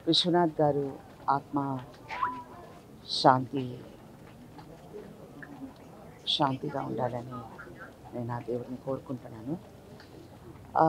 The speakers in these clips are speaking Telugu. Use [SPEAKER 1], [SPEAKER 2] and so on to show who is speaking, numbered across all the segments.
[SPEAKER 1] విశ్వనాథ్ గారు ఆత్మ శాంతి శాంతిగా ఉండాలని నేను ఆ దేవుడిని కోరుకుంటున్నాను ఆ,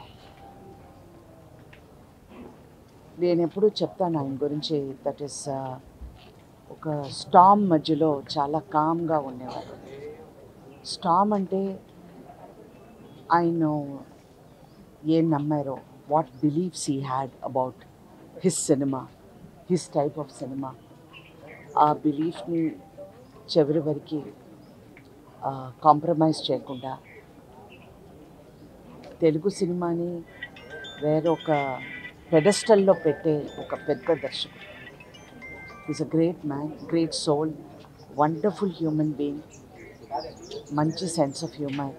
[SPEAKER 1] నేను ఎప్పుడూ చెప్తాను ఆయన గురించి దట్ ఈస్ ఒక స్టామ్ మధ్యలో చాలా కామ్గా ఉండేవారు స్టామ్ అంటే ఆయన ఏం నమ్మారో what beliefs he had about his cinema his type of cinema ఆ బిలీఫ్ని చివరి వరకు కాంప్రమైజ్ చేయకుండా తెలుగు సినిమాని వేరొక పెడస్టల్లో పెట్టే ఒక పెద్ద దర్శకుడు is a great man great soul wonderful human being మంచి సెన్స్ ఆఫ్ హ్యూమర్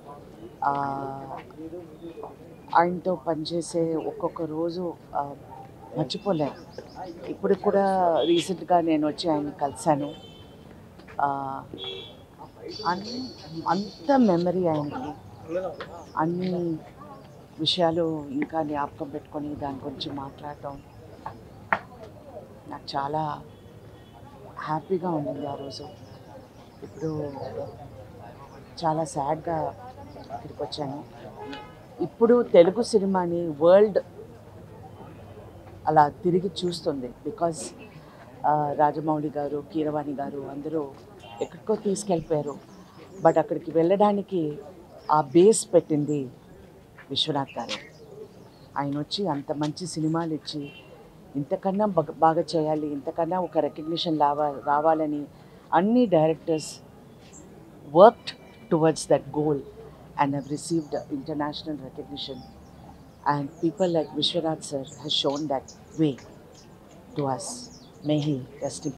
[SPEAKER 1] ఆయనతో పనిచేసే ఒక్కొక్క రోజు ఆ, మర్చిపోలేను ఇప్పుడు కూడా రీసెంట్గా నేను వచ్చి ఆయన కలిశాను ఆ, అన్- అంత మెమరీ ఆయనకి అన్ని విషయాలు ఇంకా జ్ఞాపకం పెట్టుకొని దాని గురించి మాట్లాడటం నాకు చాలా హ్యాపీగా ఉండింది ఆ రోజు ఇప్పుడు చాలా సాడ్గా ఇక్కడికి వచ్చాను ఇప్పుడు తెలుగు సినిమాని వరల్డ్ అలా తిరిగి చూస్తుంది బికాజ్ రాజమౌళి గారు కీరవాణి గారు అందరూ ఎక్కడికో తీసుకెళ్ళిపోయారు బట్ అక్కడికి వెళ్ళడానికి ఆ బేస్ పెట్టింది విశ్వనాథ్ గారు ఆయన వచ్చి అంత మంచి సినిమాలు ఇచ్చి ఇంతకన్నా బగ- బాగా చేయాలి ఇంతకన్నా ఒక రికగ్నిషన్ రావా రావాలని అన్ని directors worked towards that goal and have received international recognition. And people like Vishwanath sir has shown that way to us. May he rest in